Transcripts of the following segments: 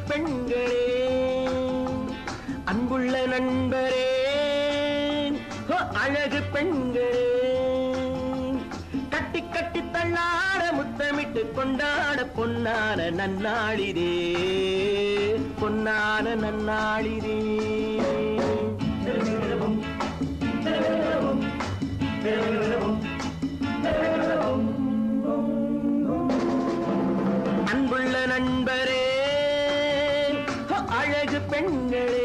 பெண்களே அன்புள்ள நண்பரே ஹோ, அழகு பெண்களே கட்டி கட்டி தள்ளாட முத்தமிட்டு கொண்டாட பொன்னான நன்னாளிதே பொன்னான நன்னாளிதே அன்புள்ள நண்பரே ஹோ, அழகு பெண்களே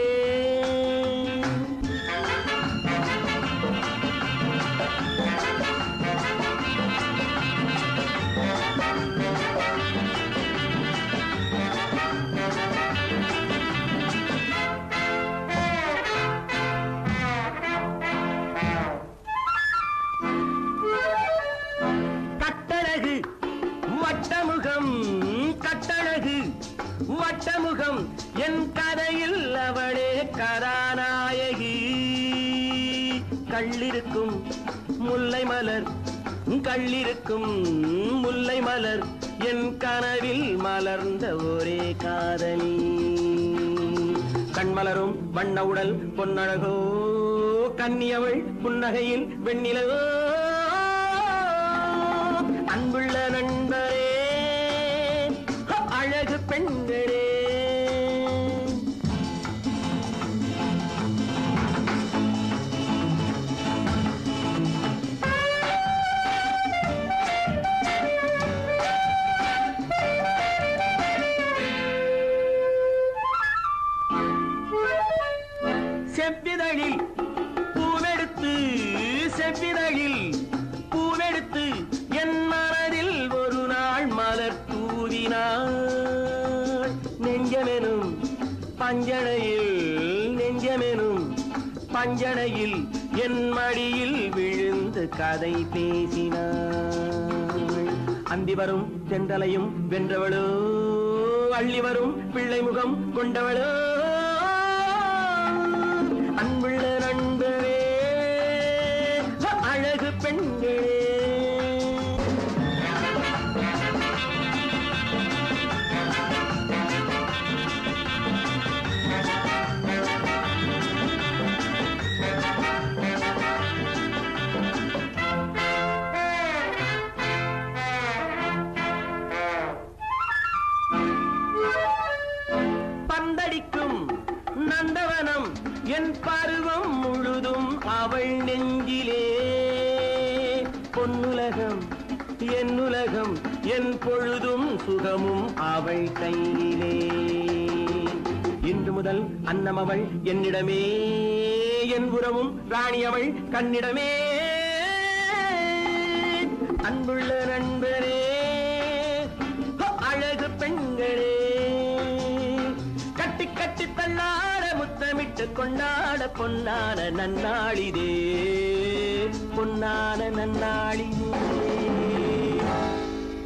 கட்டழகு வட்டமுகம் கட்டழகு வட்டமுகம் என் கதையில் அவளே கதாநாயகி கள்ளிருக்கும் முல்லை மலர் கள்ளிருக்கும் முல்லை மலர் என் கனவில் மலர்ந்த ஒரே காதலி கண்மலரும் வண்ண உடல் பொன்னழகோ கன்னியவள் புன்னகையில் வெண்ணிலவோ அன்புள்ள நண்பரே ஹ, அழகு பெண்களே செவ்விதழில் பூவெடுத்து செவ்விதழில் பூவெடுத்து என் மனதில் ஒரு நாள் மலர் தூவினாள் நெஞ்சமெனும் பஞ்சனையில் நெஞ்சமெனும் பஞ்சனையில் என் மடியில் விழுந்து கதை பேசினாள் அந்தி வரும் தென்றலையும் வென்றவளோ அள்ளி வரும் பிள்ளை முகம் கொண்டவளோ அன்புள்ள நண்பரே ஹ, அழகு பெண்களே பந்தடிக்கும் நந்தவனம் என் பருவம் முழுதும் அவள் நெஞ்சிலே பொன்னுலகம் என் உலகம் என் பொழுதும் சுகமும் அவள் கையிலே இன்று முதல் அன்னம் அவள் என்னிடமே என் உறவும் ராணி அவள் கண்ணிடமே அன்புள்ள நண்பரே ஹோ, அழகு பெண்களே கட்டி கட்டி தள்ளாட முத்தமிட்டு கொண்டாட பொன்னான நன்னாளிதே பொன்னான நன்னாளிதே